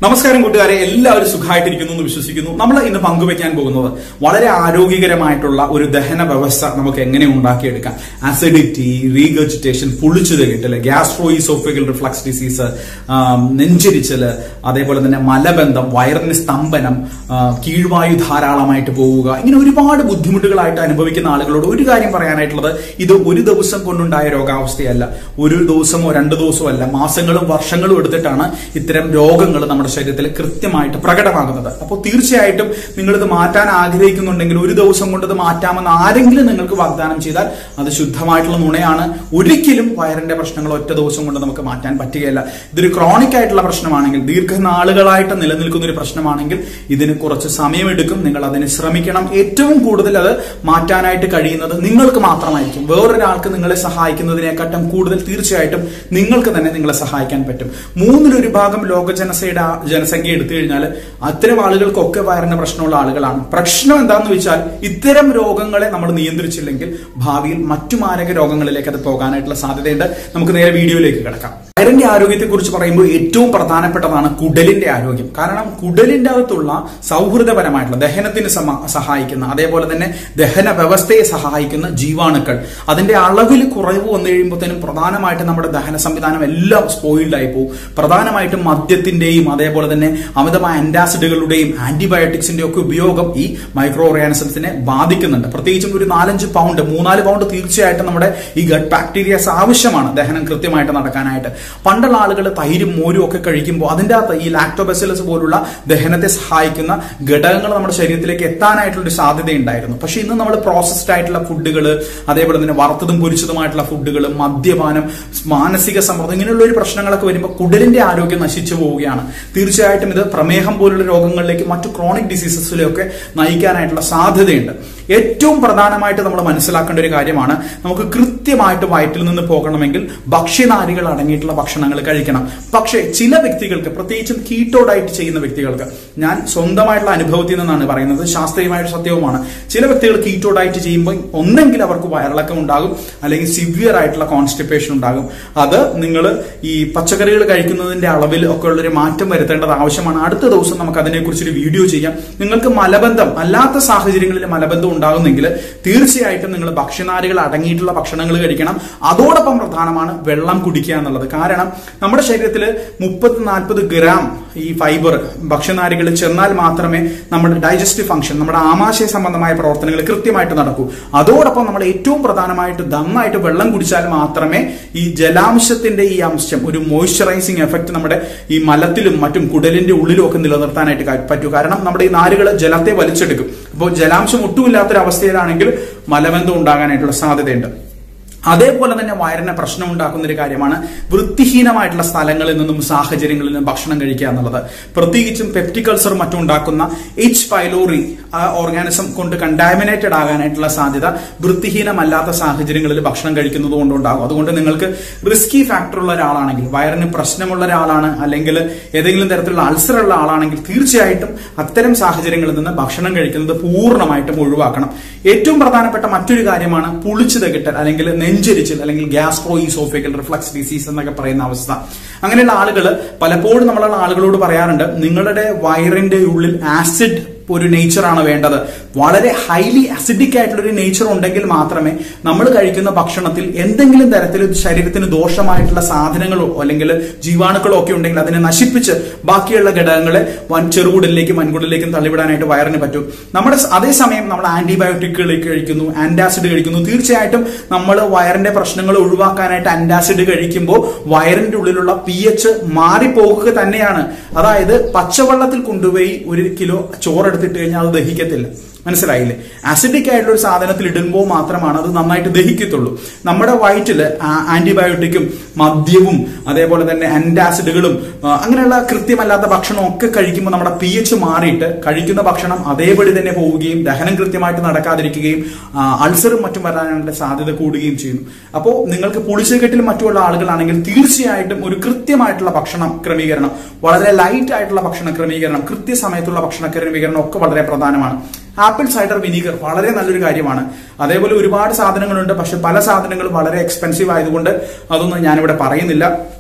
നമസ്കാരം കൂട്ടുകാരെ എല്ലാവരും സുഖമായിട്ടിരിക്കുന്നു എന്ന് വിശ്വസിക്കുന്നു നമ്മൾ ഇന്ന് പങ്കുവെക്കാൻ പോകുന്നത് വളരെ ആരോഗ്യകരമായിട്ടുള്ള ഒരു ദഹന വ്യവസ്ഥ നമുക്ക് എങ്ങനെ ഉണ്ടാക്കിയെടുക്കാം അസിഡിറ്റി റീഗർജിറ്റേഷൻ പുളിച്ചു തകിട്ടല് ഗ്യാസ്ട്രോയിസോഫിക്കൽ റിഫ്ലക്സ് ഡിസീസ് നെഞ്ചരിച്ചല് അതേപോലെ തന്നെ മലബന്ധം വയറിന് സ്തംഭനം ആ, കീഴ്വായു ധാരാളമായിട്ട് പോവുക ഇങ്ങനെ ഒരുപാട് ബുദ്ധിമുട്ടുകളായിട്ട് അനുഭവിക്കുന്ന ആളുകളോട് ഒരു കാര്യം പറയാനായിട്ടുള്ളത് ഇത് ഒരു ദിവസം കൊണ്ടുണ്ടായ രോഗാവസ്ഥയല്ല ഒരു ദിവസമോ രണ്ട് ദിവസമോ അല്ല മാസങ്ങളും വർഷങ്ങളും എടുത്തിട്ടാണ് ഇത്തരം രോഗങ്ങൾ നമ്മുടെ ശരീരത്തിൽ കൃത്യമായിട്ട് പ്രകടമാകുന്നത് അപ്പോൾ തീർച്ചയായിട്ടും നിങ്ങൾ ഇത് മാറ്റാൻ ആഗ്രഹിക്കുന്നുണ്ടെങ്കിൽ ഒരു ദിവസം കൊണ്ട് ഇത് മാറ്റാമെന്ന് ആരെങ്കിലും നിങ്ങൾക്ക് വാഗ്ദാനം ചെയ്താൽ അത് ശുദ്ധമായിട്ടുള്ള നുണയാണ് ഒരിക്കലും വയറിന്റെ പ്രശ്നങ്ങൾ ഒറ്റ ദിവസം കൊണ്ട് നമുക്ക് മാറ്റാൻ പറ്റുകയില്ല ഇതൊരു ക്രോണിക് ആയിട്ടുള്ള പ്രശ്നമാണെങ്കിൽ ദീർഘനാളുകളായിട്ട് നിലനിൽക്കുന്ന ഒരു പ്രശ്നമാണെങ്കിൽ ഇതിന് കുറച്ച് സമയമെടുക്കും നിങ്ങൾ അതിന് ശ്രമിക്കണം ഏറ്റവും കൂടുതൽ അത് മാറ്റാനായിട്ട് കഴിയുന്നത് നിങ്ങൾക്ക് മാത്രമായിരിക്കും വേറൊരാൾക്ക് നിങ്ങളെ സഹായിക്കുന്നതിനെക്കാട്ടും കൂടുതൽ തീർച്ചയായിട്ടും നിങ്ങൾക്ക് തന്നെ നിങ്ങളെ സഹായിക്കാൻ പറ്റും മൂന്നിലൊരു ഭാഗം ലോക ജനസയുടെ ആ- ജനസംഖ്യ എടുത്തു കഴിഞ്ഞാൽ അത്തരം ആളുകൾക്കൊക്കെ വയറിന് പ്രശ്നമുള്ള ആളുകളാണ് പ്രശ്നം എന്താണെന്ന് വെച്ചാൽ ഇത്തരം രോഗങ്ങളെ നമ്മൾ നിയന്ത്രിച്ചില്ലെങ്കിൽ ഭാവിയിൽ മറ്റു മാരക രോഗങ്ങളിലേക്ക് അത് പോകാനായിട്ടുള്ള സാധ്യതയുണ്ട് നമുക്ക് നേരെ വീഡിയോയിലേക്ക് കിടക്കാം വയറിന്റെ ആരോഗ്യത്തെ കുറിച്ച് പറയുമ്പോൾ ഏറ്റവും പ്രധാനപ്പെട്ടതാണ് കുടലിന്റെ ആരോഗ്യം കാരണം കുടലിന്റെ അകത്തുള്ള സൗഹൃദപരമായിട്ടുള്ള ദഹനത്തിന് സമ- സഹായിക്കുന്ന അതേപോലെ തന്നെ ദഹന വ്യവസ്ഥയെ സഹായിക്കുന്ന ജീവാണുക്കൾ അതിന്റെ അളവിൽ കുറവ് വന്നു കഴിയുമ്പോഴത്തേനും പ്രധാനമായിട്ടും നമ്മുടെ ദഹന സംവിധാനം എല്ലാം സ്പോയിൽഡ് ആയി പോകും പ്രധാനമായിട്ടും മദ്യത്തിന്റെയും അതേപോലെ തന്നെ അമിതമായ ആന്റാസിഡുകളുടെയും ആന്റിബയോട്ടിക്സിന്റെ ഒക്കെ ഉപയോഗം ഈ മൈക്രോ ഓർഗാനിസംസിനെ ബാധിക്കുന്നുണ്ട് പ്രത്യേകിച്ചും ഒരു നാലഞ്ച് പൗണ്ട് മൂന്നാല് പൗണ്ട് തീർച്ചയായിട്ടും നമ്മുടെ ഈ ഗട്ട് ബാക്ടീരിയസ് ആവശ്യമാണ് ദഹനം കൃത്യമായിട്ട് നടക്കാനായിട്ട് പണ്ടുള്ള ആളുകൾ തൈരും മോരും ഒക്കെ കഴിക്കുമ്പോൾ അതിന്റെ അകത്ത് ഈ ലാക്ടോബസിലസ് പോലുള്ള ദഹനത്തെ സഹായിക്കുന്ന ഘടകങ്ങൾ നമ്മുടെ ശരീരത്തിലേക്ക് എത്താനായിട്ടുള്ള ഒരു സാധ്യത ഉണ്ടായിരുന്നു പക്ഷെ ഇന്ന് നമ്മൾ പ്രോസസ്ഡ് ആയിട്ടുള്ള ഫുഡുകൾ അതേപോലെ തന്നെ വറുത്തതും പൊരിച്ചതുമായിട്ടുള്ള ഫുഡുകൾ മദ്യപാനം മാനസിക സമ്മർദ്ദം ഇങ്ങനെയുള്ള ഒരു പ്രശ്നങ്ങളൊക്കെ വരുമ്പോൾ കുടലിന്റെ ആരോഗ്യം നശിച്ചു പോവുകയാണ് തീർച്ചയായിട്ടും ഇത് പ്രമേഹം പോലുള്ള രോഗങ്ങളിലേക്ക് മറ്റു ക്രോണിക് ഡിസീസസിലൊക്കെ നയിക്കാനായിട്ടുള്ള സാധ്യതയുണ്ട് ഏറ്റവും പ്രധാനമായിട്ട് നമ്മൾ മനസ്സിലാക്കേണ്ട ഒരു കാര്യമാണ് നമുക്ക് കൃത്യമായിട്ട് വയറ്റിൽ നിന്ന് പോകണമെങ്കിൽ ഭക്ഷ്യനാരികൾ അടങ്ങിയിട്ടുള്ള ഭക്ഷണങ്ങൾ കഴിക്കണം പക്ഷേ ചില വ്യക്തികൾക്ക് പ്രത്യേകിച്ചും കീറ്റോ ഡയറ്റ് ചെയ്യുന്ന വ്യക്തികൾക്ക് ഞാൻ സ്വന്തമായിട്ടുള്ള അനുഭവത്തിൽ നിന്നാണ് പറയുന്നത് ശാസ്ത്രീയമായിട്ട് സത്യവുമാണ് ചില വ്യക്തികൾ കീറ്റോ ഡയറ്റ് ചെയ്യുമ്പോൾ ഒന്നെങ്കിൽ അവർക്ക് വയറിളക്കം ഉണ്ടാകും അല്ലെങ്കിൽ സിവിയർ ആയിട്ടുള്ള കോൺസ്റ്റിപ്പേഷൻ ഉണ്ടാകും അത് നിങ്ങൾ ഈ പച്ചക്കറികൾ കഴിക്കുന്നതിന്റെ അളവിൽ ഒക്കെ ഉള്ളൊരു മാറ്റം വരുത്തേണ്ടത് ആവശ്യമാണ് അടുത്ത ദിവസം നമുക്ക് അതിനെക്കുറിച്ചൊരു വീഡിയോ ചെയ്യാം നിങ്ങൾക്ക് മലബന്ധം അല്ലാത്ത സാഹചര്യങ്ങളിൽ മലബന്ധം ഉണ്ടാകുന്നെങ്കിൽ തീർച്ചയായിട്ടും നിങ്ങൾ ഭക്ഷ്യനാരുകൾ അടങ്ങിയിട്ടുള്ള ഭക്ഷണങ്ങൾ കഴിക്കണം അതോടൊപ്പം പ്രധാനമാണ് വെള്ളം കുടിക്കുക എന്നുള്ളത് കാരണം നമ്മുടെ ശരീരത്തിൽ മുപ്പത് നാൽപ്പത് ഗ്രാം ഈ ഫൈബർ ഭക്ഷ്യനാരുകളിൽ ചെന്നാൽ മാത്രമേ നമ്മുടെ ഡൈജസ്റ്റീവ് ഫംഗ്ഷൻ നമ്മുടെ ആമാശയ സംബന്ധമായ പ്രവർത്തനങ്ങൾ കൃത്യമായിട്ട് നടക്കൂ അതോടൊപ്പം നമ്മൾ ഏറ്റവും പ്രധാനമായിട്ട് നന്നായിട്ട് വെള്ളം കുടിച്ചാൽ മാത്രമേ ഈ ജലാംശത്തിന്റെ ഈ അംശം ഒരു മോയ്സ്ചറൈസിങ് എഫക്ട് നമ്മുടെ ഈ മലത്തിലും മറ്റും കുടലിന്റെ ഉള്ളിലും ഒക്കെ നിലനിർത്താനായിട്ട് ക- പറ്റൂ കാരണം നമ്മുടെ ഈ നാരുകൾ ജലത്തെ വലിച്ചെടുക്കും അപ്പോൾ ജലാംശം ഒട്ടുമില്ലാത്തൊരവസ്ഥയിലാണെങ്കിൽ മലബന്ധം ഉണ്ടാകാനായിട്ടുള്ള സാധ്യതയുണ്ട് അതേപോലെ തന്നെ വയറിന് പ്രശ്നം ഉണ്ടാക്കുന്ന ഒരു കാര്യമാണ് വൃത്തിഹീനമായിട്ടുള്ള സ്ഥലങ്ങളിൽ നിന്നും സാഹചര്യങ്ങളിൽ നിന്നും ഭക്ഷണം കഴിക്കുക എന്നുള്ളത് പ്രത്യേകിച്ചും പെപ്റ്റിക്കൾസർ മറ്റും ഉണ്ടാക്കുന്ന എച്ച് പൈലോറി ആ ഓർഗാനിസം കൊണ്ട് കണ്ടാമിനേറ്റഡ് ആകാനായിട്ടുള്ള സാധ്യത വൃത്തിഹീനമല്ലാത്ത സാഹചര്യങ്ങളിൽ ഭക്ഷണം കഴിക്കുന്നത് കൊണ്ടുണ്ടാകും അതുകൊണ്ട് നിങ്ങൾക്ക് റിസ്കി ഫാക്ടർ ഉള്ള ഒരാളാണെങ്കിൽ വയറിന് പ്രശ്നമുള്ള ഒരാളാണ് അല്ലെങ്കിൽ ഏതെങ്കിലും തരത്തിലുള്ള അൾസർ ഉള്ള ആളാണെങ്കിൽ തീർച്ചയായിട്ടും അത്തരം സാഹചര്യങ്ങളിൽ നിന്ന് ഭക്ഷണം കഴിക്കുന്നത് പൂർണ്ണമായിട്ടും ഒഴിവാക്കണം ഏറ്റവും പ്രധാനപ്പെട്ട മറ്റൊരു കാര്യമാണ് പുളിച്ചു തകിട്ടൽ അല്ലെങ്കിൽ നെഞ്ചരിച്ചൽ അല്ലെങ്കിൽ ഗ്യാസ്ട്രോ ഈസോഫിക്കൽ റിഫ്ലക്സ് ഡിസീസ് എന്നൊക്കെ പറയുന്ന അവസ്ഥ അങ്ങനെയുള്ള ആളുകൾ പലപ്പോഴും നമ്മളുള്ള ആളുകളോട് പറയാറുണ്ട് നിങ്ങളുടെ വയറിന്റെ ഉള്ളിൽ ആസിഡ് ഒരു നേച്ചറാണ് വേണ്ടത് വളരെ ഹൈലി അസിഡിക് ആയിട്ടുള്ള ഒരു നേച്ചർ ഉണ്ടെങ്കിൽ മാത്രമേ നമ്മൾ കഴിക്കുന്ന ഭക്ഷണത്തിൽ എന്തെങ്കിലും തരത്തിൽ ശരീരത്തിന് ദോഷമായിട്ടുള്ള സാധനങ്ങളോ അല്ലെങ്കിൽ ജീവാണുക്കളോ ഒക്കെ ഉണ്ടെങ്കിൽ അതിനെ നശിപ്പിച്ച് ബാക്കിയുള്ള ഘടകങ്ങളെ വൻ ചെറുകുടലിലേക്കും വൻകുടലിലേക്കും തള്ളിവിടാനായിട്ട് വയറിന് പറ്റും നമ്മുടെ സ- അതേസമയം നമ്മൾ ആന്റിബയോട്ടിക്കുകൾ കഴിക്കുന്നു ആന്റാസിഡ് കഴിക്കുന്നു തീർച്ചയായിട്ടും നമ്മൾ വയറിന്റെ പ്രശ്നങ്ങൾ ഒഴിവാക്കാനായിട്ട് ആന്റാസിഡ് കഴിക്കുമ്പോൾ വയറിന്റെ ഉള്ളിലുള്ള പി എച്ച് മാറിപ്പോകുക തന്നെയാണ് അതായത് പച്ചവെള്ളത്തിൽ കൊണ്ടുപോയി ഒരു കിലോ ചോറ് എടുത്തിട്ട് കഴിഞ്ഞാൽ അത് ദഹിക്കത്തില്ല മനസ്സിലായില്ലേ അസിഡിക് ആയിട്ടുള്ള ഒരു സാധനത്തിൽ ഇടുമ്പോൾ മാത്രമാണ് അത് നന്നായിട്ട് ദഹിക്കത്തുള്ളൂ നമ്മുടെ വയറ്റിൽ ആന്റിബയോട്ടിക്കും മദ്യവും അതേപോലെ തന്നെ ആന്റാസിഡുകളും ആ, അങ്ങനെയുള്ള കൃത്യമല്ലാത്ത ഭക്ഷണം ഒക്കെ കഴിക്കുമ്പോൾ നമ്മുടെ പി എച്ച് മാറിയിട്ട് കഴിക്കുന്ന ഭക്ഷണം അതേപടി തന്നെ പോവുകയും ദഹനം കൃത്യമായിട്ട് നടക്കാതിരിക്കുകയും ആ, അൾസറും മറ്റും വരാനുള്ള സാധ്യത കൂടുകയും ചെയ്യുന്നു അപ്പോൾ നിങ്ങൾക്ക് പുളിച്ചക്കെട്ടിലും മറ്റുമുള്ള ആളുകളാണെങ്കിൽ തീർച്ചയായിട്ടും ഒരു കൃത്യമായിട്ടുള്ള ഭക്ഷണം ക്രമീകരണം വളരെ ലൈറ്റ് ആയിട്ടുള്ള ഭക്ഷണ ക്രമീകരണം കൃത്യസമയത്തുള്ള ഭക്ഷണ ക്രമീകരണം ഒക്കെ വളരെ പ്രധാനമാണ് ആപ്പിൾ സൈഡർ വിനീഗർ വളരെ നല്ലൊരു കാര്യമാണ് അതേപോലെ ഒരുപാട് സാധനങ്ങളുണ്ട് പക്ഷെ പല സാധനങ്ങളും വളരെ എക്സ്പെൻസീവ് ആയതുകൊണ്ട് അതൊന്നും ഞാനിവിടെ പറയുന്നില്ല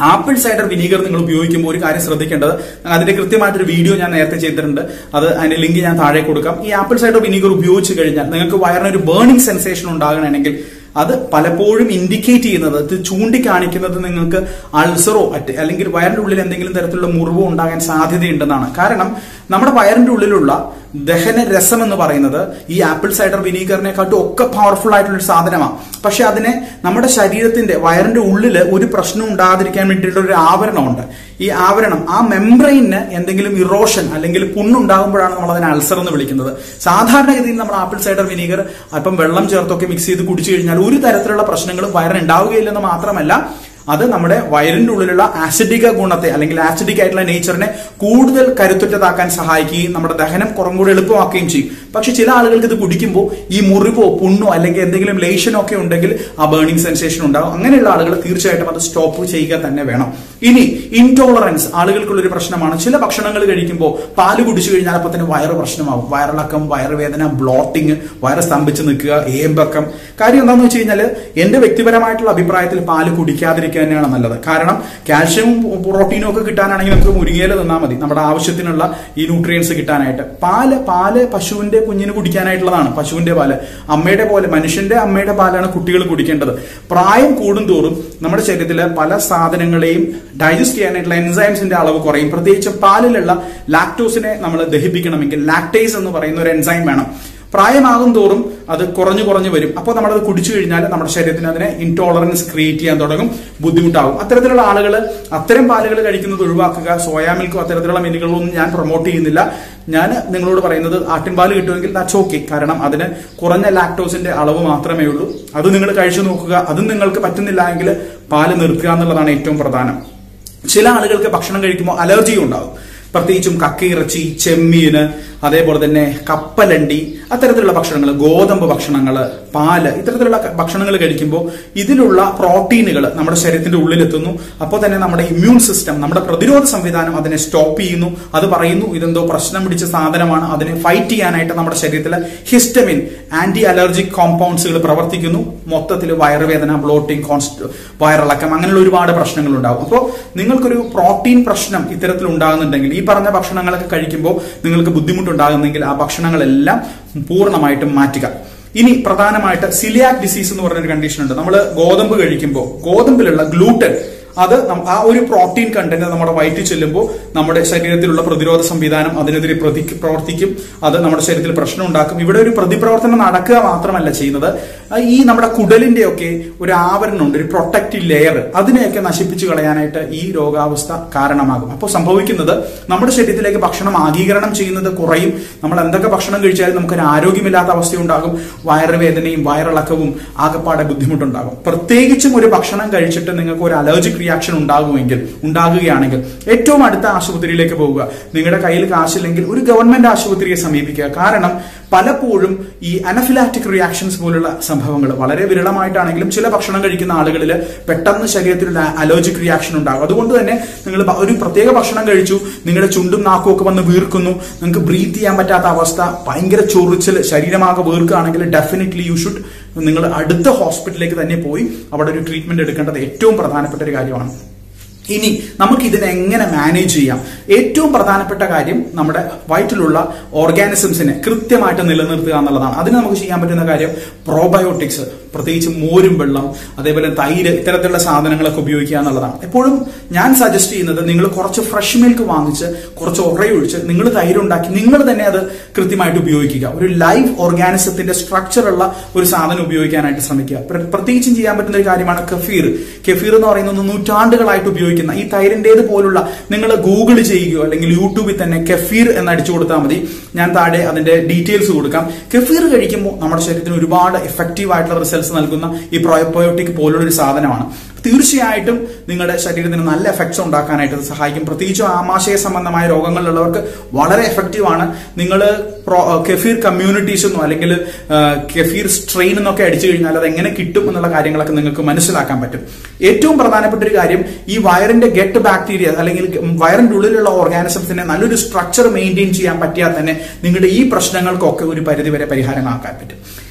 ആപ്പിൾ സൈഡർ വിനീഗർ നിങ്ങൾ ഉപയോഗിക്കുമ്പോൾ ഒരു കാര്യം ശ്രദ്ധിക്കേണ്ടത് അതിന്റെ കൃത്യമായിട്ടൊരു വീഡിയോ ഞാൻ നേരത്തെ ചെയ്തിട്ടുണ്ട് അത് അതിന്റെ ലിങ്ക് ഞാൻ താഴെ കൊടുക്കാം ഈ ആപ്പിൾ സൈഡർ വിനീഗർ ഉപയോഗിച്ച് കഴിഞ്ഞാൽ നിങ്ങൾക്ക് വയറിനൊരു ബേണിംഗ് സെൻസേഷൻ ഉണ്ടാകണമെങ്കിൽ അത് പലപ്പോഴും ഇൻഡിക്കേറ്റ് ചെയ്യുന്നത് അത് ചൂണ്ടിക്കാണിക്കുന്നത് നിങ്ങൾക്ക് അൾസറോ അറ്റ് അല്ലെങ്കിൽ വയറിന്റെ ഉള്ളിൽ എന്തെങ്കിലും തരത്തിലുള്ള മുറിവോ ഉണ്ടാകാൻ സാധ്യതയുണ്ടെന്നാണ് കാരണം നമ്മുടെ വയറിന്റെ ഉള്ളിലുള്ള ദഹന രസം എന്ന് പറയുന്നത് ഈ ആപ്പിൾ സൈഡർ വിനീഗറിനെക്കാട്ടും ഒക്കെ പവർഫുൾ ആയിട്ടുള്ള ഒരു സാധനമാണ് പക്ഷെ അതിനെ നമ്മുടെ ശരീരത്തിന്റെ വയറിന്റെ ഉള്ളിൽ ഒരു പ്രശ്നം ഉണ്ടാകാതിരിക്കാൻ വേണ്ടിയിട്ടുള്ള ഒരു ആവരണമുണ്ട് ഈ ആവരണം ആ മെംബ്രെയിന് എന്തെങ്കിലും ഇറോഷൻ അല്ലെങ്കിൽ പുണ്ണുണ്ടാകുമ്പോഴാണ് നമ്മൾ അതിനെ അൾസർ എന്ന് വിളിക്കുന്നത് സാധാരണഗതിയിൽ നമ്മൾ ആപ്പിൾ സൈഡർ വിനീഗർ അല്പം വെള്ളം ചേർത്തൊക്കെ മിക്സ് ചെയ്ത് കുടിച്ചു കഴിഞ്ഞാൽ ഒരു തരത്തിലുള്ള പ്രശ്നങ്ങളും വയറിന് ഉണ്ടാവുകയില്ലെന്ന് മാത്രമല്ല അത് നമ്മുടെ വയറിന്റെ ഉള്ളിലുള്ള ആസിഡിക ഗുണത്തെ അല്ലെങ്കിൽ ആസിഡിക് ആയിട്ടുള്ള നേച്ചറിനെ കൂടുതൽ കരുത്തുറ്റതാക്കാൻ സഹായിക്കുകയും നമ്മുടെ ദഹനം കുറം കൂടി എളുപ്പമാക്കുകയും ചെയ്യും പക്ഷെ ചില ആളുകൾക്ക് ഇത് കുടിക്കുമ്പോൾ ഈ മുറിവോ പുണ്ണോ അല്ലെങ്കിൽ എന്തെങ്കിലും ലേഷനോ ഒക്കെ ഉണ്ടെങ്കിൽ ആ ബേണിംഗ് സെൻസേഷൻ ഉണ്ടാകും അങ്ങനെയുള്ള ആളുകൾ തീർച്ചയായിട്ടും അത് സ്റ്റോപ്പ് ചെയ്യുക തന്നെ വേണം ഇനി ഇൻടോളറൻസ് ആളുകൾക്കുള്ള ഒരു പ്രശ്നമാണ് ചില ഭക്ഷണങ്ങൾ കഴിക്കുമ്പോൾ പാല് കുടിച്ചു കഴിഞ്ഞാൽ അപ്പൊ തന്നെ വയറ് പ്രശ്നമാകും വയറിളക്കം വയറുവേദന ബ്ലോട്ടിങ് വയറ് സ്തംഭിച്ച് നിൽക്കുക ഏമ്പക്കം കാര്യം എന്താണെന്ന് വെച്ച് കഴിഞ്ഞാൽ എന്റെ വ്യക്തിപരമായിട്ടുള്ള അഭിപ്രായത്തിൽ പാല് കുടിക്കാതിരിക്കുക തന്നെയാണ് നല്ലത് കാരണം കാൽഷ്യവും പ്രോട്ടീനും ഒക്കെ കിട്ടാനാണെങ്കിൽ നമുക്ക് മുരിങ്ങയില തന്നാൽ മതി നമ്മുടെ ആവശ്യത്തിനുള്ള ഈ ന്യൂട്രിയൻസ് കിട്ടാനായിട്ട് പാല് പാല് പശുവിന്റെ കുഞ്ഞിന് കുടിക്കാനായിട്ടുള്ളതാണ് പശുവിന്റെ പാല് അമ്മയുടെ പോലെ മനുഷ്യന്റെ അമ്മയുടെ പാലാണ് കുട്ടികൾ കുടിക്കേണ്ടത് പ്രായം കൂടുന്തോറും നമ്മുടെ ശരീരത്തിലെ പല സാധനങ്ങളെയും ഡൈജസ്റ്റ് ചെയ്യാനായിട്ടുള്ള എൻസൈംസിന്റെ അളവ് കുറയും പ്രത്യേകിച്ച് പാലിലുള്ള ലാക്ടോസിനെ നമ്മൾ ദഹിപ്പിക്കണമെങ്കിൽ ലാക്ടേസ് എന്ന് പറയുന്ന ഒരു എൻസൈം വേണം പ്രായമാകും തോറും അത് കുറഞ്ഞു കുറഞ്ഞു വരും അപ്പോൾ നമ്മളത് കുടിച്ചു കഴിഞ്ഞാൽ നമ്മുടെ ശരീരത്തിന് അതിനെ ഇൻടോളറൻസ് ക്രിയേറ്റ് ചെയ്യാൻ തുടങ്ങും ബുദ്ധിമുട്ടാകും അത്തരത്തിലുള്ള ആളുകൾ അത്തരം പാലുകൾ കഴിക്കുന്നത് ഒഴിവാക്കുക സോയാ മിൽക്കോ അത്തരത്തിലുള്ള മീനുകളൊന്നും ഞാൻ പ്രൊമോട്ട് ചെയ്യുന്നില്ല ഞാൻ നിങ്ങളോട് പറയുന്നത് ആട്ടിൻപാല് കിട്ടുമെങ്കിൽ ദാറ്റ്സ് ഓക്കെ കാരണം അതിന് കുറഞ്ഞ ലാക്ടോസിന്റെ അളവ് മാത്രമേ ഉള്ളൂ അത് നിങ്ങൾ കഴിച്ചു നോക്കുക അതും നിങ്ങൾക്ക് പറ്റുന്നില്ല എങ്കിൽ പാല് നിർത്തുക എന്നുള്ളതാണ് ഏറ്റവും പ്രധാനം ചില ആളുകൾക്ക് ഭക്ഷണം കഴിക്കുമ്പോൾ അലർജി ഉണ്ടാകും പ്രത്യേകിച്ചും കക്കയിറച്ചി ചെമ്മീന് അതേപോലെ തന്നെ കപ്പലണ്ടി അത്തരത്തിലുള്ള ഭക്ഷണങ്ങൾ ഗോതമ്പ് ഭക്ഷണങ്ങൾ പാല് ഇത്തരത്തിലുള്ള ഭക്ഷണങ്ങൾ കഴിക്കുമ്പോൾ ഇതിലുള്ള പ്രോട്ടീനുകൾ നമ്മുടെ ശരീരത്തിന്റെ ഉള്ളിലെത്തുന്നു അപ്പോൾ തന്നെ നമ്മുടെ ഇമ്മ്യൂൺ സിസ്റ്റം നമ്മുടെ പ്രതിരോധ സംവിധാനം അതിനെ സ്റ്റോപ്പ് ചെയ്യുന്നു അത് പറയുന്നു ഇതെന്തോ പ്രശ്നം പിടിച്ച സാധനമാണ് അതിനെ ഫൈറ്റ് ചെയ്യാനായിട്ട് നമ്മുടെ ശരീരത്തിലെ ഹിസ്റ്റമിൻ ആന്റി അലർജിക് കോമ്പൗണ്ട്സുകൾ പ്രവർത്തിക്കുന്നു മൊത്തത്തിൽ വയറുവേദന ബ്ലോട്ടിംഗ് കോൺസ്റ്റ് വയറിളക്കം അങ്ങനെയുള്ള ഒരുപാട് പ്രശ്നങ്ങൾ ഉണ്ടാവും അപ്പോൾ നിങ്ങൾക്കൊരു പ്രോട്ടീൻ പ്രശ്നം ഇത്തരത്തിൽ ഉണ്ടാകുന്നുണ്ടെങ്കിൽ ഈ പറഞ്ഞ ഭക്ഷണങ്ങളൊക്കെ കഴിക്കുമ്പോൾ നിങ്ങൾക്ക് ബുദ്ധിമുട്ടുണ്ടാകുന്നെങ്കിൽ ആ ഭക്ഷണങ്ങളെല്ലാം പൂർണ്ണമായിട്ടും മാറ്റുക ഇനി പ്രധാനമായിട്ട് സിലിയാക് ഡിസീസ് എന്ന് പറഞ്ഞൊരു കണ്ടീഷൻ ഉണ്ട് നമ്മൾ ഗോതമ്പ് കഴിക്കുമ്പോൾ ഗോതമ്പിലുള്ള ഗ്ലൂട്ടൻ അത് നം- ആ ഒരു പ്രോട്ടീൻ കണ്ടന്റ് നമ്മുടെ വയറ്റിൽ ചെല്ലുമ്പോൾ നമ്മുടെ ശരീരത്തിലുള്ള പ്രതിരോധ സംവിധാനം അതിനെതിരെ പ്രതി പ്രവർത്തിക്കും അത് നമ്മുടെ ശരീരത്തിൽ പ്രശ്നം ഉണ്ടാക്കും ഇവിടെ ഒരു പ്രതിപ്രവർത്തനം നടക്കുക മാത്രമല്ല ചെയ്യുന്നത് ആ ഈ നമ്മുടെ കുടലിന്റെ ഒക്കെ ഒരു ആവരണമുണ്ട് ഒരു പ്രൊട്ടക്റ്റീവ് ലെയർ അതിനെയൊക്കെ നശിപ്പിച്ചു കളയാനായിട്ട് ഈ രോഗാവസ്ഥ കാരണമാകും അപ്പോൾ സംഭവിക്കുന്നത് നമ്മുടെ ശരീരത്തിലേക്ക് ഭക്ഷണം ആഗീകരണം ചെയ്യുന്നത് കുറയും നമ്മൾ എന്തൊക്കെ ഭക്ഷണം കഴിച്ചാലും നമുക്കൊരു ആരോഗ്യമില്ലാത്ത അവസ്ഥയുണ്ടാകും വയറുവേദനയും വയറിളക്കവും ആകപ്പാടെ ബുദ്ധിമുട്ടുണ്ടാകും പ്രത്യേകിച്ചും ഒരു ഭക്ഷണം കഴിച്ചിട്ട് നിങ്ങൾക്ക് ഒരു അലർജിക് റിയാക്ഷൻ ഉണ്ടാകുമെങ്കിൽ ഉണ്ടാകുകയാണെങ്കിൽ ഏറ്റവും അടുത്ത ആശുപത്രിയിലേക്ക് പോവുക നിങ്ങളുടെ കയ്യിൽ കാശില്ലെങ്കിൽ ഒരു ഗവൺമെന്റ് ആശുപത്രിയെ സമീപിക്കുക കാരണം പലപ്പോഴും ഈ അനഫിലാറ്റിക് റിയാക്ഷൻസ് പോലുള്ള സംഭവങ്ങൾ വളരെ വിരളമായിട്ടാണെങ്കിലും ചില ഭക്ഷണം കഴിക്കുന്ന ആളുകളിൽ പെട്ടെന്ന് ശരീരത്തിൽ ഒരു അലർജിക് റിയാക്ഷൻ ഉണ്ടാകും അതുകൊണ്ട് തന്നെ നിങ്ങൾ ബ- ഒരു പ്രത്യേക ഭക്ഷണം കഴിച്ചു നിങ്ങളുടെ ചുണ്ടും നാക്കും ഒക്കെ വന്ന് വീർക്കുന്നു നിങ്ങൾക്ക് ബ്രീത്ത് ചെയ്യാൻ പറ്റാത്ത അവസ്ഥ ഭയങ്കര ചൊറിച്ചിൽ ശരീരമാകെ വീർക്കുകയാണെങ്കിൽ ഡെഫിനറ്റ്ലി യു ഷുഡ് നിങ്ങൾ അടുത്ത ഹോസ്പിറ്റലിലേക്ക് തന്നെ പോയി അവിടെ ഒരു ട്രീറ്റ്മെന്റ് എടുക്കേണ്ടത് ഏറ്റവും പ്രധാനപ്പെട്ട ഒരു കാര്യമാണ് ഇനി നമുക്ക് ഇതിനെ എങ്ങനെ മാനേജ് ചെയ്യാം ഏറ്റവും പ്രധാനപ്പെട്ട കാര്യം നമ്മുടെ വയറ്റിലുള്ള ഓർഗാനിസംസിനെ കൃത്യമായിട്ട് നിലനിർത്തുക എന്നുള്ളതാണ് അതിന് നമുക്ക് ചെയ്യാൻ പറ്റുന്ന കാര്യം പ്രോബയോട്ടിക്സ് പ്രത്യേകിച്ച് മോരും വെള്ളം അതേപോലെ തൈര് ഇത്തരത്തിലുള്ള സാധനങ്ങളൊക്കെ ഉപയോഗിക്കുക എന്നുള്ളതാണ് എപ്പോഴും ഞാൻ സജസ്റ്റ് ചെയ്യുന്നത് നിങ്ങൾ കുറച്ച് ഫ്രഷ് മിൽക്ക് വാങ്ങിച്ച് കുറച്ച് ഉറയൊഴിച്ച് നിങ്ങൾ തൈര് ഉണ്ടാക്കി നിങ്ങൾ തന്നെ അത് കൃത്യമായിട്ട് ഉപയോഗിക്കുക ഒരു ലൈവ് ഓർഗാനിസത്തിന്റെ സ്ട്രക്ചർ ഉള്ള ഒരു സാധനം ഉപയോഗിക്കാനായിട്ട് ശ്രമിക്കുക പ്ര- പ്രത്യേകിച്ചും ചെയ്യാൻ പറ്റുന്ന ഒരു കാര്യമാണ് കഫീർ കെഫീർ എന്ന് പറയുന്നത് നൂറ്റാണ്ടുകളായിട്ട് ഉപയോഗിക്കുന്ന ഈ തൈരിന്റേത് പോലുള്ള നിങ്ങൾ ഗൂഗിൾ ചെയ്യുകയോ അല്ലെങ്കിൽ യൂട്യൂബിൽ തന്നെ കെഫീർ എന്ന് അടിച്ചു കൊടുത്താൽ മതി ഞാൻ താഴെ അതിന്റെ ഡീറ്റെയിൽസ് കൊടുക്കാം കെഫീർ കഴിക്കുമ്പോൾ നമ്മുടെ ശരീരത്തിന് ഒരുപാട് എഫക്റ്റീവ് ആയിട്ടുള്ള റിസൾട്ട്സ് നൽകുന്ന ഈ പ്രോബയോട്ടിക് പോലുള്ള ഒരു സാധനമാണ് തീർച്ചയായിട്ടും നിങ്ങളുടെ ശരീരത്തിന് നല്ല എഫക്ട്സ് ഉണ്ടാക്കാനായിട്ട് ഇത് സഹായിക്കും പ്രത്യേകിച്ചും ആമാശയ സംബന്ധമായ രോഗങ്ങളിലുള്ളവർക്ക് വളരെ എഫക്റ്റീവ് ആണ് നിങ്ങൾ കെഫീർ കമ്മ്യൂണിറ്റീസ് എന്നോ അല്ലെങ്കിൽ ആ, കെഫീർ സ്ട്രെയിൻ എന്നൊക്കെ അടിച്ചു കഴിഞ്ഞാൽ അത് എങ്ങനെ കിട്ടും എന്നുള്ള കാര്യങ്ങളൊക്കെ നിങ്ങൾക്ക് മനസ്സിലാക്കാൻ പറ്റും ഏറ്റവും പ്രധാനപ്പെട്ട ഒരു കാര്യം ഈ വയറിന്റെ ഗെറ്റ് ബാക്ടീരിയ അല്ലെങ്കിൽ വയറിന്റെ ഉള്ളിലുള്ള ഓർഗാനിസംസിനെ നല്ലൊരു സ്ട്രക്ചർ മെയിൻറ്റെയിൻ ചെയ്യാൻ പറ്റിയാൽ തന്നെ നിങ്ങളുടെ ഈ പ്രശ്നങ്ങൾക്കൊക്കെ ഒരു പരിധിവരെ പരിഹാരമാക്കാൻ പറ്റും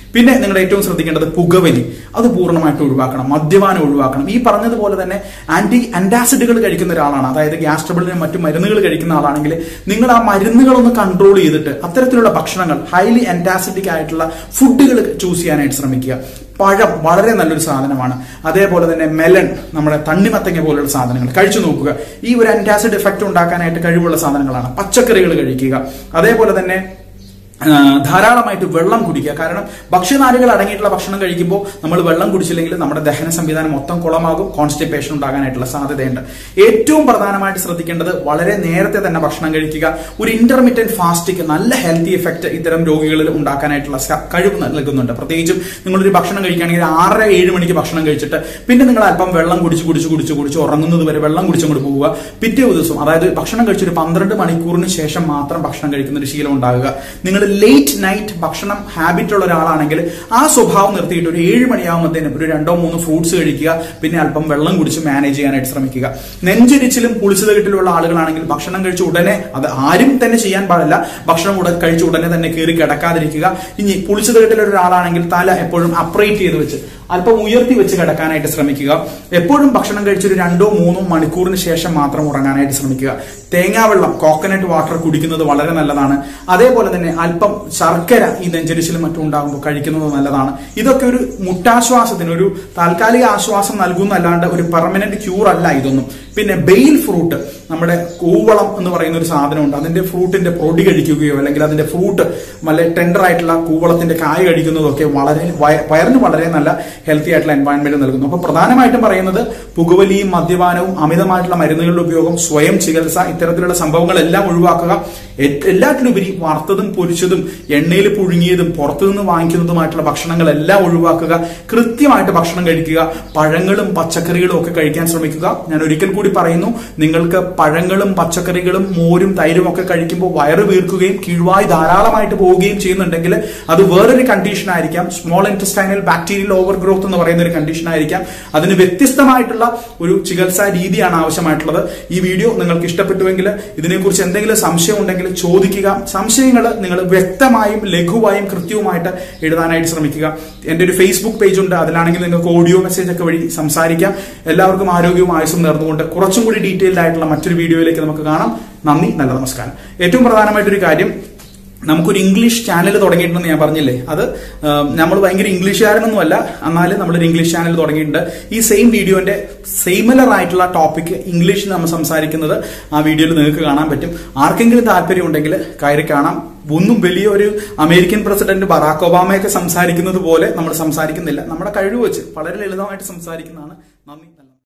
പിന്നെ നിങ്ങൾ ഏറ്റവും ശ്രദ്ധിക്കേണ്ടത് പുകവലി അത് പൂർണ്ണമായിട്ട് ഒഴിവാക്കണം മദ്യപാനം ഒഴിവാക്കണം ഈ പറഞ്ഞതുപോലെ തന്നെ ആന്റി അന്റാസിഡുകൾ കഴിക്കുന്ന ഒരാളാണ് അതായത് ഗ്യാസ് ട്രബിളിന് മറ്റു മരുന്നുകൾ കഴിക്കുന്ന ആളാണെങ്കിൽ നിങ്ങൾ ആ മരുന്നുകളൊന്ന് കൺട്രോൾ ചെയ്തിട്ട് അത്തരത്തിലുള്ള ഭക്ഷണങ്ങൾ ഹൈലി അന്റാസിഡിക് ആയിട്ടുള്ള ഫുഡുകൾ ചൂസ് ചെയ്യാനായിട്ട് ശ്രമിക്കുക പഴം വളരെ നല്ലൊരു സാധനമാണ് അതേപോലെ തന്നെ മെലൺ നമ്മുടെ തണ്ണിമത്തങ്ങ പോലുള്ള സാധനങ്ങൾ കഴിച്ചു നോക്കുക ഈ ഒരു അന്റാസിഡ് എഫക്റ്റ് ഉണ്ടാക്കാനായിട്ട് കഴിവുള്ള സാധനങ്ങളാണ് പച്ചക്കറികൾ കഴിക്കുക അതേപോലെ തന്നെ ആ, ധാരാളമായിട്ട് വെള്ളം കുടിക്കുക കാരണം ഭക്ഷ്യനാരുകൾ അടങ്ങിയിട്ടുള്ള ഭക്ഷണം കഴിക്കുമ്പോൾ നമ്മൾ വെള്ളം കുടിച്ചില്ലെങ്കിൽ നമ്മുടെ ദഹന സംവിധാനം മൊത്തം കുളമാകും കോൺസ്റ്റിപ്പേഷൻ ഉണ്ടാകാനായിട്ടുള്ള സാധ്യതയുണ്ട് ഏറ്റവും പ്രധാനമായിട്ട് ശ്രദ്ധിക്കേണ്ടത് വളരെ നേരത്തെ തന്നെ ഭക്ഷണം കഴിക്കുക ഒരു ഇന്റർമീഡിയറ്റ് ഫാസ്റ്റിക്ക് നല്ല ഹെൽത്തി എഫക്റ്റ് ഇത്തരം രോഗികളിൽ ഉണ്ടാക്കാനായിട്ടുള്ള സ- കഴിവ് നൽകുന്നുണ്ട് പ്രത്യേകിച്ചും നിങ്ങളൊരു ഭക്ഷണം കഴിക്കുകയാണെങ്കിൽ ആറര ഏഴ് മണിക്ക് ഭക്ഷണം കഴിച്ചിട്ട് പിന്നെ നിങ്ങൾ അല്പം വെള്ളം കുടിച്ച് കുടിച്ച് കുടിച്ച് കുടിച്ച് ഉറങ്ങുന്നത് വരെ വെള്ളം കുടിച്ചങ്ങോട്ട് പോവുക പിറ്റേ ദിവസം അതായത് ഭക്ഷണം കഴിച്ചൊരു പന്ത്രണ്ട് മണിക്കൂറിന് ശേഷം മാത്രം ഭക്ഷണം കഴിക്കുന്ന ഒരു ശീലം ഉണ്ടാകുക നിങ്ങൾ ലേറ്റ് നൈറ്റ് ഭക്ഷണം ഹാബിറ്റ് ഉള്ള ഒരാളാണെങ്കിൽ ആ സ്വഭാവം നിർത്തിയിട്ട് ഒരു ഏഴ് മണിയാകുമ്പോഴത്തേനും ഒരു രണ്ടോ മൂന്നോ ഫ്രൂട്ട്സ് കഴിക്കുക പിന്നെ അല്പം വെള്ളം കുടിച്ച് മാനേജ് ചെയ്യാനായിട്ട് ശ്രമിക്കുക നെഞ്ചരിച്ചിലും പുളിച്ചത് കെട്ടിലുള്ള ആളുകളാണെങ്കിൽ ഭക്ഷണം കഴിച്ച ഉടനെ അത് ആരും തന്നെ ചെയ്യാൻ പാടില്ല ഭക്ഷണം ഉടൻ കഴിച്ച ഉടനെ തന്നെ കയറി കിടക്കാതിരിക്കുക ഇനി പുളിച്ചത് കെട്ടിലുള്ള ഒരാളാണെങ്കിൽ തല എപ്പോഴും അപ്രേറ്റ് ചെയ്ത് വെച്ച് അല്പം ഉയർത്തി വെച്ച് കിടക്കാനായിട്ട് ശ്രമിക്കുക എപ്പോഴും ഭക്ഷണം കഴിച്ചൊരു രണ്ടോ മൂന്നോ മണിക്കൂറിന് ശേഷം മാത്രം ഉറങ്ങാനായിട്ട് ശ്രമിക്കുക തേങ്ങാവെള്ളം കോക്കനട്ട് വാട്ടർ കുടിക്കുന്നത് വളരെ നല്ലതാണ് അതേപോലെ തന്നെ അല്പം ശർക്കര ഈ നെഞ്ചരിച്ചിലും മറ്റും ഉണ്ടാകുമ്പോൾ കഴിക്കുന്നത് നല്ലതാണ് ഇതൊക്കെ ഒരു മുട്ടാശ്വാസത്തിന് ഒരു താൽക്കാലിക ആശ്വാസം നൽകുന്നല്ലാണ്ട് ഒരു പെർമനന്റ് ക്യൂർ അല്ല ഇതൊന്നും പിന്നെ ബെയിൽ ഫ്രൂട്ട് നമ്മുടെ കൂവളം എന്ന് പറയുന്ന ഒരു സാധനമുണ്ട് അതിന്റെ ഫ്രൂട്ടിന്റെ പൊടി കഴിക്കുകയോ അല്ലെങ്കിൽ അതിന്റെ ഫ്രൂട്ട് നല്ല ടെൻഡർ ആയിട്ടുള്ള കൂവളത്തിന്റെ കായ കഴിക്കുന്നതൊക്കെ വളരെ വയ- വയറിന് വളരെ നല്ല ഹെൽത്തി ആയിട്ടുള്ള എൻവയൺമെന്റ് നൽകുന്നു അപ്പൊ പ്രധാനമായിട്ടും പറയുന്നത് പുകവലിയും മദ്യപാനവും അമിതമായിട്ടുള്ള മരുന്നുകളുടെ ഉപയോഗം സ്വയം ചികിത്സ ഇത്തരത്തിലുള്ള സംഭവങ്ങളെല്ലാം ഒഴിവാക്കുക എ- എല്ലാറ്റിലുപരി വറുത്തതും പൊരിച്ചതും എണ്ണയിൽ പുഴുങ്ങിയതും പുറത്തുനിന്ന് വാങ്ങിക്കുന്നതുമായിട്ടുള്ള ഭക്ഷണങ്ങളെല്ലാം ഒഴിവാക്കുക കൃത്യമായിട്ട് ഭക്ഷണം കഴിക്കുക പഴങ്ങളും പച്ചക്കറികളും ഒക്കെ കഴിക്കാൻ ശ്രമിക്കുക ഞാൻ ഒരിക്കൽ കൂടി പറയുന്നു നിങ്ങൾക്ക് പഴങ്ങളും പച്ചക്കറികളും മോരും തൈരും ഒക്കെ കഴിക്കുമ്പോൾ വയറ് വീർക്കുകയും കീഴ്വായി ധാരാളമായിട്ട് പോവുകയും ചെയ്യുന്നുണ്ടെങ്കിൽ അത് വേറൊരു കണ്ടീഷൻ ആയിരിക്കാം small intestinal bacterial overgrowth എന്ന് പറയുന്ന ഒരു കണ്ടീഷൻ ആയിരിക്കാം അതിന് വ്യത്യസ്തമായിട്ടുള്ള ഒരു ചികിത്സാ രീതിയാണ് ആവശ്യമായിട്ടുള്ളത് ഈ വീഡിയോ നിങ്ങൾക്ക് ഇഷ്ടപ്പെട്ടുവെങ്കിൽ ഇതിനെക്കുറിച്ച് എന്തെങ്കിലും സംശയം ഉണ്ടെങ്കിൽ ചോദിക്കുക സംശയങ്ങൾ നിങ്ങൾ വ്യക്തമായും ലഘുവായും കൃത്യവുമായിട്ട് എഴുതാനായിട്ട് ശ്രമിക്കുക എന്റെ ഒരു ഫേസ്ബുക്ക് പേജ് ഉണ്ട് അതിലാണെങ്കിൽ നിങ്ങൾക്ക് ഓഡിയോ മെസ്സേജ് ഒക്കെ വഴി സംസാരിക്കാം എല്ലാവർക്കും ആരോഗ്യവും ആയുസും നേർന്നുകൊണ്ട് കുറച്ചും കൂടി ഡീറ്റെയിൽഡ് ആയിട്ടുള്ള മറ്റൊരു വീഡിയോയിലേക്ക് നമുക്ക് കാണാം നന്ദി നല്ല നമസ്കാരം ഏറ്റവും പ്രധാനമായിട്ടൊരു കാര്യം നമുക്കൊരു ഇംഗ്ലീഷ് ചാനൽ തുടങ്ങിയിട്ടുണ്ടെന്ന് ഞാൻ പറഞ്ഞില്ലേ അത് നമ്മൾ ഭയങ്കര ഇംഗ്ലീഷുകാരനൊന്നുമല്ല എന്നാലും നമ്മളൊരു ഇംഗ്ലീഷ് ചാനൽ തുടങ്ങിയിട്ടുണ്ട് ഈ സെയിം വീഡിയോന്റെ സെയിമിലർ ആയിട്ടുള്ള ടോപ്പിക് ഇംഗ്ലീഷിൽ നമ്മൾ സംസാരിക്കുന്നത് ആ വീഡിയോയിൽ നിങ്ങൾക്ക് കാണാൻ പറ്റും ആർക്കെങ്കിലും താല്പര്യം ഉണ്ടെങ്കിൽ കയറി കാണാം ഒന്നും വലിയ ഒരു അമേരിക്കൻ പ്രസിഡന്റ് ബറാക്ക് ഒബാമയൊക്കെ സംസാരിക്കുന്നത് പോലെ നമ്മൾ സംസാരിക്കുന്നില്ല നമ്മുടെ കഴിവ് വെച്ച് വളരെ ലളിതമായിട്ട് സംസാരിക്കുന്നതാണ് നന്ദി